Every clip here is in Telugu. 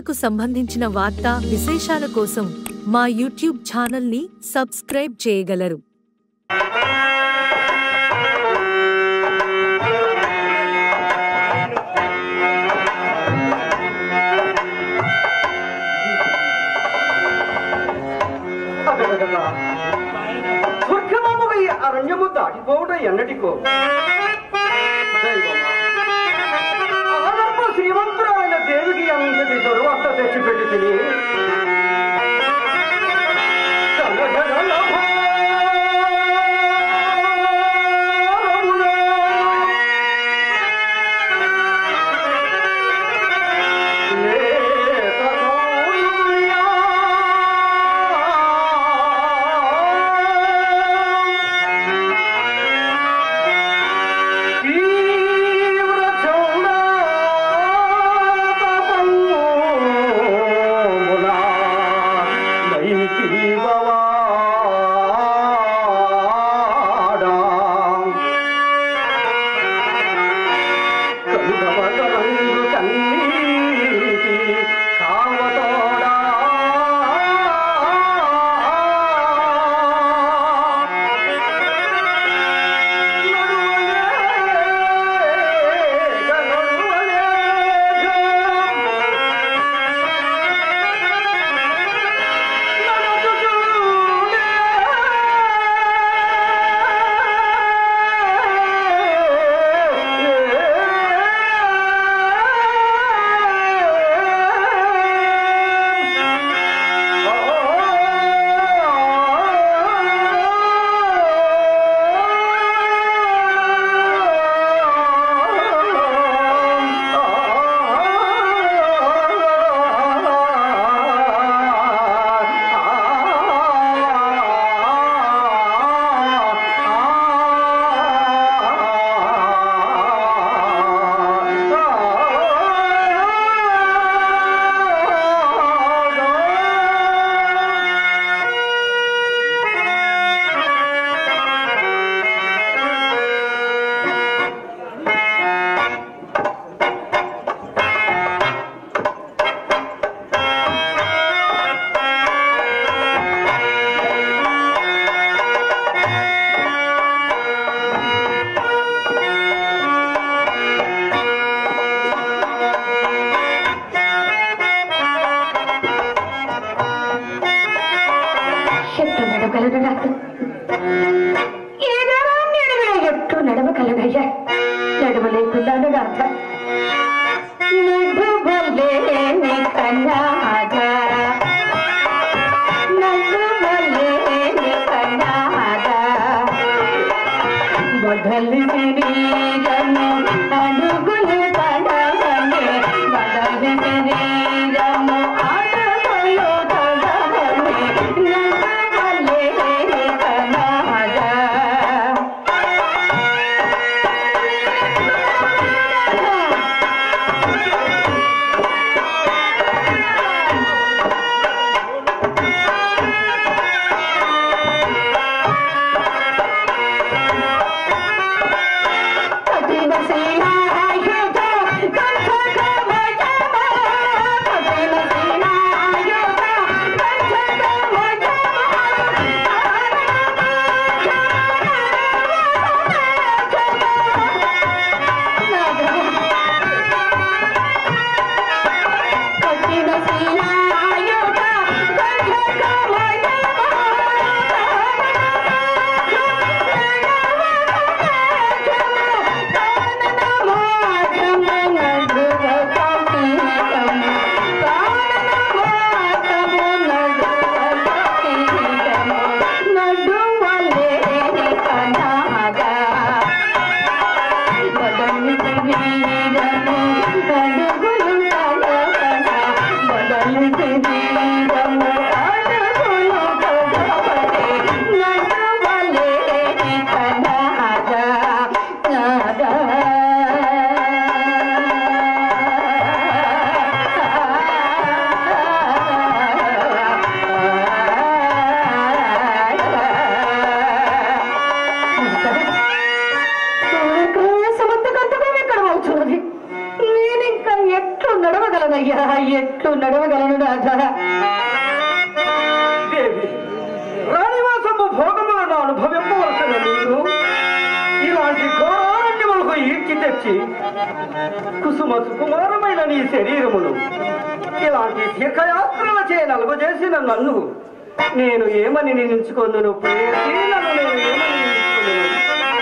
క్రీడలకు సంబంధించిన వార్తా విశేషాల కోసం మా యూట్యూబ్ ఛానల్ని సబ్స్క్రైబ్ చేయగలరు అగలగలా. స్వర్గమామవై అరణ్యము దాటిపోవుట ఎన్నటికో దైవమా, ఆదర్భ శ్రీమంతురాలైన దేవికి అంతటి దుర్వార్త తెచ్చిపెట్టి తిని కలగలల భారములో లేత కౌల్యా. తీవ్ర చౌడాతపంబునా నైమితీవవాడా. కలుగవతరంగు కన్నీటి కావతోడా. నడువలేక ఎట్టు నడవగలడు నాకు ఏదైనా నడువులో ఎట్టు నడవగలనయ్యా నడవలేకున్నాను నాథ నడువలేని కన్నాగా నడువలేని కన్నాగా మొదలు శరీరము అడుగులు తడవని మొదలు శరీరము అడుగులు తడవని నడవలేని కన్నాగా కఠిన నడవగలనయ్యా ఎట్లు నడవగలను రాజా దేవి రాణివాసము భోగములను అనుభవింపవలసిన నీరు ఇలాంటి ఘోరారణ్యములకు ఈడ్చి తెచ్చి కుసుమ సుకుమారమైన నీ శరీరమును ఇలాంటి తీర్థయాత్రలచే నలుగుజేసిన నన్ను నేను ఏమని నిందించుకొందును ప్రేయసి నన్ను నేను ఏమని నిందించుకొందును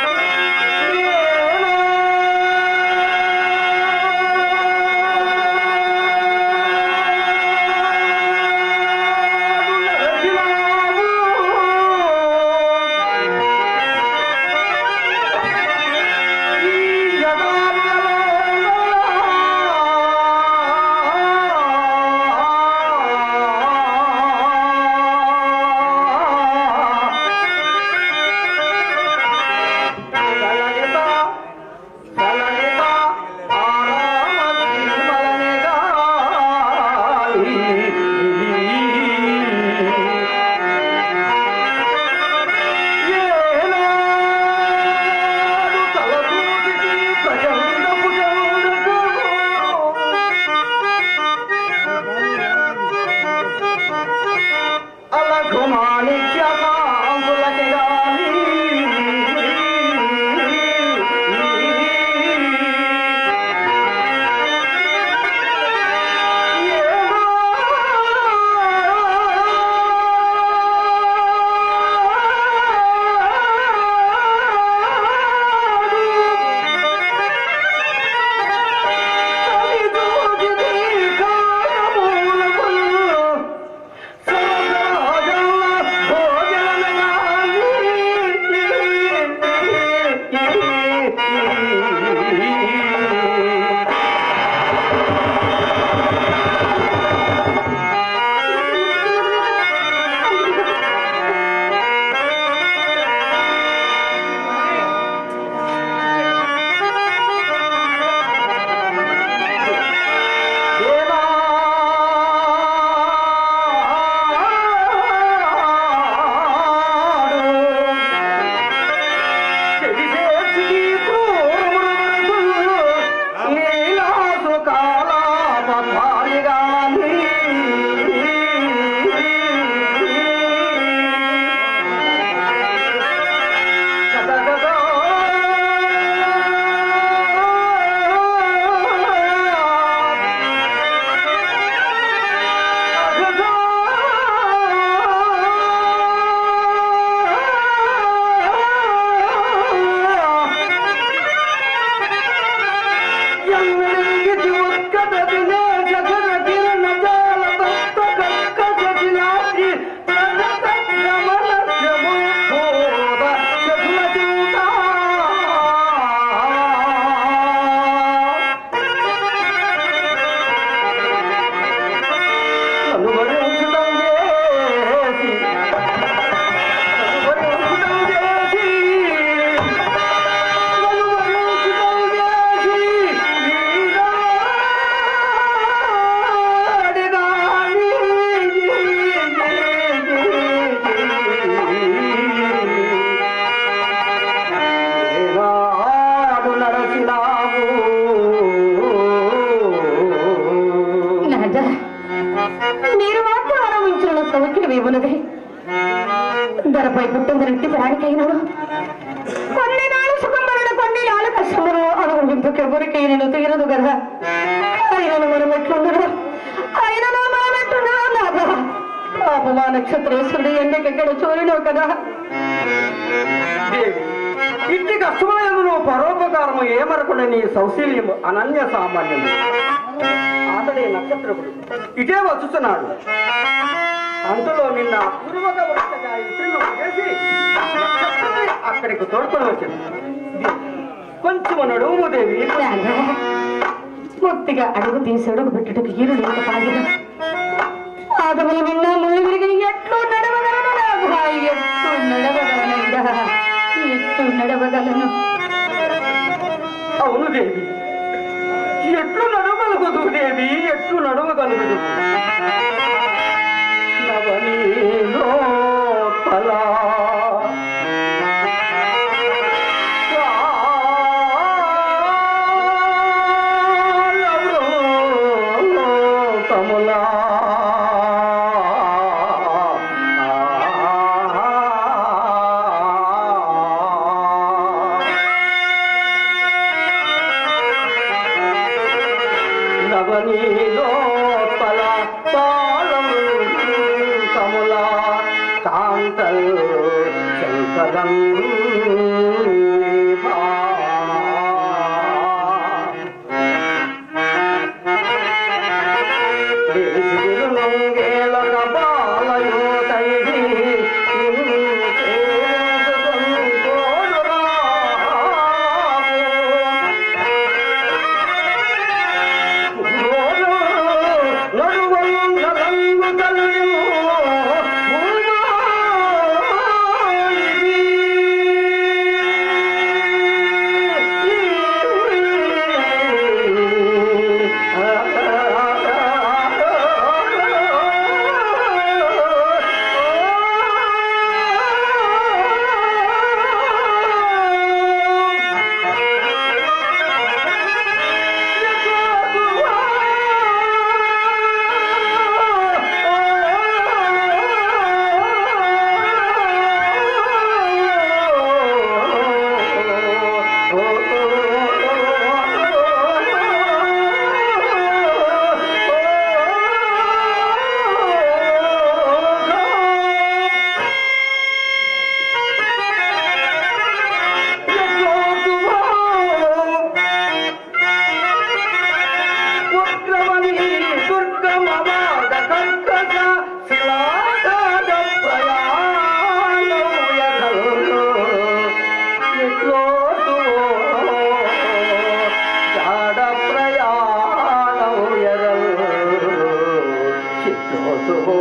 నాదా మీరు మాత్రం ఆరంభించిన సౌఖ్యమే ఉన్నది ధరపై పుట్టిందరంటి ప్రాణికైనను కొన్ని నాడు సుఖమరణ కొన్ని నాడు కష్టమును అనుభవింపకెవరికైనను తీరదు కదా అయినను మనం ఎట్లుండరు అయినను మనం ఎట్లుండరు నాదా పాపమా నక్షత్రేశ్వరుడు ఎండకెక్కడ చూడలేవు కదా దేవి ఇట్టి కష్టమైన పరోపకారము ఏమరకుండా నీ సౌశీల్యము అనన్య సామాన్యము అతడే నక్షత్రకుడు ఇటే వచ్చుతున్నాడు అంతలో నిన్న పూర్వక వృక్షగా ఇతరులు చేసి నక్షత్రుని అక్కడికి తోడుకొని వచ్చింది కొంచెం నడుము దేవి నాదా ముక్తిగా అడుగు తీసి అడుగు పెట్టుటకు ఈరు లేక పాగిన ఆదములు నిన్న ముళ్ళు విరిగి ఎట్లు నడవగలను నాదా ఎట్లు నడవగలనయ్యా ఎట్లు నడవగలను అవును దేవి ఎట్లు నడవగలుగుదు దేవి ఎట్లు నడవగలుగుదు నవనీలో తలా వక్రమణి లోపల పాలం కముల కాంతల్ శంకరం ఉగ్రమణి దుర్గమవాద కర్కశ శిలాదాద ప్రయాణముయగలు ఎట్లోటువో జాడ ప్రయాణముయగలు చిట్లోటువో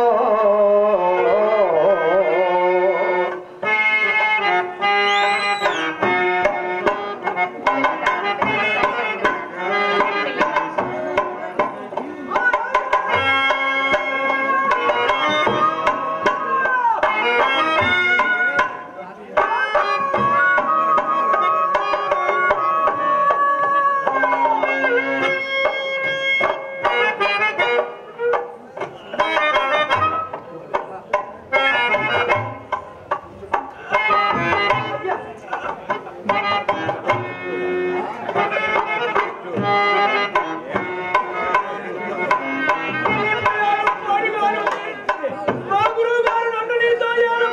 మా గురువు గారు నన్ను నీతో ఏడు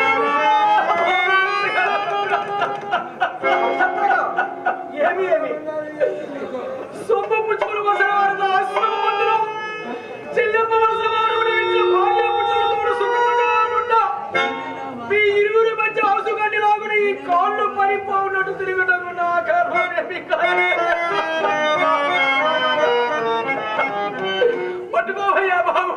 ఏమి ఏమి సొమ్ము పుచ్చుకుని వసిన వారితో ఆశ్రమ మందులో చెల్లెమ్మ వలస వారు నిమించిన భార్య పుచ్చులతో సుఖపడ్డా మీ ఇరువురి మధ్య అవసుగడ్డి లాగున ఈ కాళ్ళు పడిపోవున్నట్టు తిరగటం నా గర్భమేమి పట్టుకోవయ్యా బాబు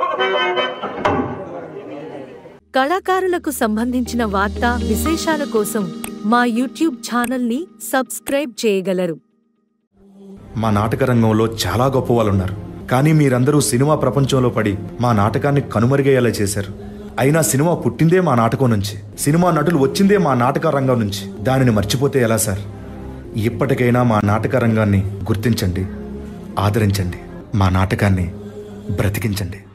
కళాకారులకు సంబంధించిన వార్తా విశేషాల కోసం మా యూట్యూబ్ ఛానల్ని సబ్స్క్రైబ్ చేయగలరు మా నాటక రంగంలో చాలా గొప్ప వాళ్ళు ఉన్నారు కానీ మీరందరూ సినిమా ప్రపంచంలో పడి మా నాటకాన్ని కనుమరుగయ్యేలా చేశారు అయినా సినిమా పుట్టిందే మా నాటకం నుంచి సినిమా నటులు వచ్చిందే మా నాటక రంగం నుంచి దానిని మర్చిపోతే ఎలా సార్ ఇప్పటికైనా మా నాటక రంగాన్ని గుర్తించండి ఆదరించండి మా నాటకాన్ని బ్రతికించండి